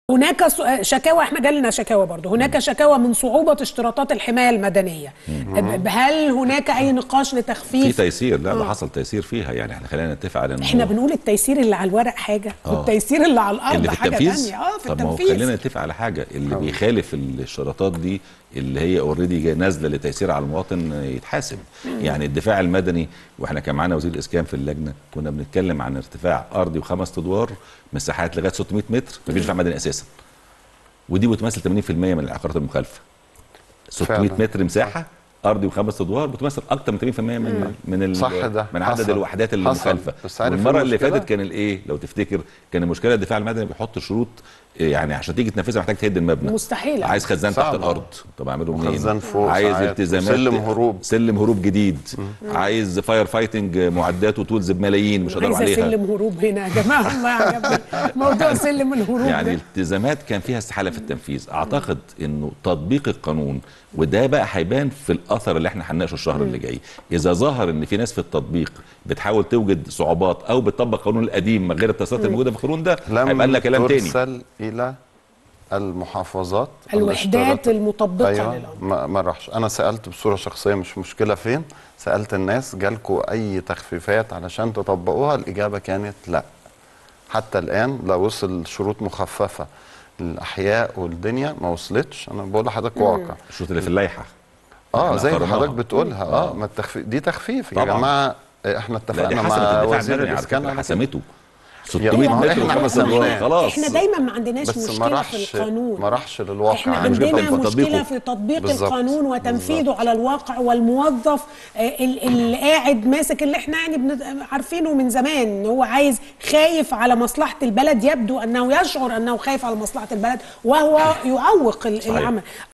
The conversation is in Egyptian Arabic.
هناك س- شكاوى احنا جالنا شكاوى برضه هناك شكاوى من صعوبة اشتراطات الحماية المدنية ب- هل هناك أي نقاش في لتخفيف تيسير لا ده حصل تيسير فيها يعني احنا خلينا نتفق على انه احنا بنقول التيسير اللي على الورق حاجة آه. والتيسير اللي على الأرض اللي في حاجة التنفيذ تانية اه في طب ما هو التنفيذ خلينا نتفق على حاجه اللي بيخالف الاشتراطات دي اللي هي اوريدي نازله لتيسير على المواطن يتحاسب يعني الدفاع المدني واحنا كان معانا وزير الاسكان في اللجنه كنا بنتكلم عن ارتفاع ارضي وخمس ادوار مساحات لغايه 600 متر مفيش دفاع مدني اساسا ودي بتمثل 80% من العقارات المخالفه 600 فعلا. متر مساحه ارضي وخمس ادوار بتمثل اكتر من 80% من من ال- صح ده. من عدد حصل. الوحدات حصل. المخالفه بس عارف والمره اللي المشكلة؟ فاتت كان الايه لو تفتكر كان المشكله الدفاع المدني بيحط شروط إيه يعني عشان تيجي تنفذها محتاج تهد المبنى مستحيل. عايز خزان تحت صعب. الارض طب اعمله منين وخزان فوق عايز ساعات. التزامات وسلم هروب. سلم هروب جديد عايز فاير فايتنج معدات وتولز بملايين مش هقدروا عايزة عليها سلم هروب هنا يا جماعة والله عجبني موضوع سلم الهروب يعني ده التزامات كان فيها استحاله في التنفيذ اعتقد انه تطبيق القانون وده بقى هيبان في الاثر اللي احنا هنناقشه الشهر اللي جاي اذا ظهر ان في ناس في التطبيق بتحاول توجد صعوبات او بتطبق القانون القديم من غير التساطات الموجوده في القانون ده لم هيبقى لنا كلام تاني ترسل الى المحافظات الوحدات الاشتراط- المطبقة أيوة للأمر. ما, ما راحش انا سالت بصوره شخصيه مش مشكله فين سالت الناس جالكوا اي تخفيفات علشان تطبقوها الاجابه كانت لا حتى الان لا وصل شروط مخففه للاحياء والدنيا ما وصلتش انا بقول لحضرتك واقع الشروط اللي في اللائحه اه إحنا زي ما قررناها. حضرتك بتقولها اه ما التخفيف دي تخفيف يا طبعاً. جماعه آه، احنا لا دي اتفقنا حسمت مع الدفاع وزير المدني على الاسكان فكره على كده. حسمته ما 600 هو متر إحنا وخمس حسمناه. ادوار خلاص احنا دايما ما عندناش بس ما مشكلة راحش في القانون ما راحش للواقع احنا يعني مش عندنا في تطبيقه. مشكله في تطبيق بالظبط. القانون وتنفيذه على الواقع والموظف آه، ال- اللي قاعد ماسك اللي احنا يعني بن- عارفينه من زمان ان هو عايز خايف على مصلحه البلد يبدو انه يشعر انه خايف على مصلحه البلد وهو يعوق ال- صحيح. العمل